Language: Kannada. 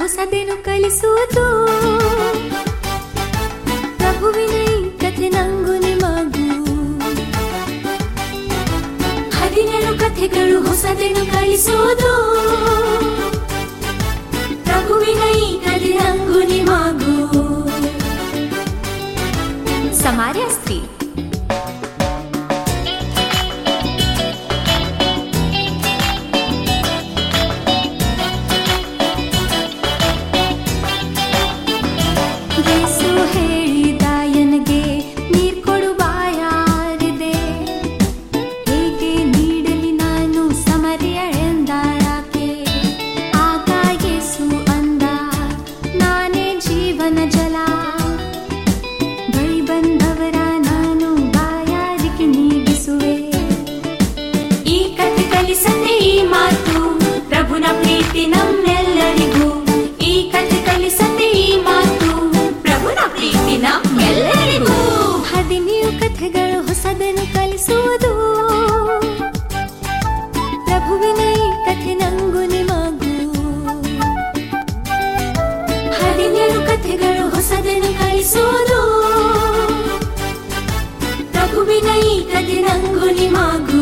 ಹೊಸದೇನು ಕಲಿಸುವುದು ಪ್ರಭುವಿನ ಈ ಕಥೆ ನಂಗು ನಿಮಗೂ ಹದಿನೇಳು ಕಥೆಗಳು ಹೊಸದೇನು ಕಲಿಸುವುದು ಪ್ರಭುವಿನ ಈ ಕಥೆ ನಂಗು ನಿಮಗೂ ಸಮಾರ್ಯ ಸ್ತ್ರೀ ಯೇಸು ಹೇಳಿದ ಎನಗೆ ನೀರ್ ಕೊಡು ಬಾಯಾರಿದೆ ಹೇಗೆ ನೀಡಲಿ ನಾನು ಸಮರಿಯ ಎಂದಾಳಾಕೆ ಆಗ ಯೇಸು ಅಂದ ನಾನೇ ಜೀವನ ಜಲ ಬಳಿ ಬಂದವರ ನಾನು ಬಾಯಾರಿಕೆ ನೀಗಿಸುವೆ ಈ ಕಥೆ ಕಲಿಸದೆ ಈ ಮಾತು ಪ್ರಭುನ ಪ್ರೀತಿ ನಮ್ಮೆಲ್ಲರಿಗೂ ಈ ಕಥೆ ಕಲಿಸದೆ ಈ ಮಾತು ಪ್ರಭುನ ಪ್ರೀತಿ ನಮ್ಮೆಲ್ಲರಿಗೂ ಹದಿನೇಳು ಕಥೆಗಳು ಹೊಸದನ್ನು ಕಲಿಸುವುದು ಪ್ರಭುವಿನ ಈ ಕಥೆ ನಂಗು ನಿಮಗೂ ಹದಿನೇಳು ಕಥೆಗಳು ಹೊಸದನ್ನು ಕಲಿಸುವುದು ಪ್ರಭುವಿನ ಈ ಕಥೆ ನಂಗು ನಿಮಗೂ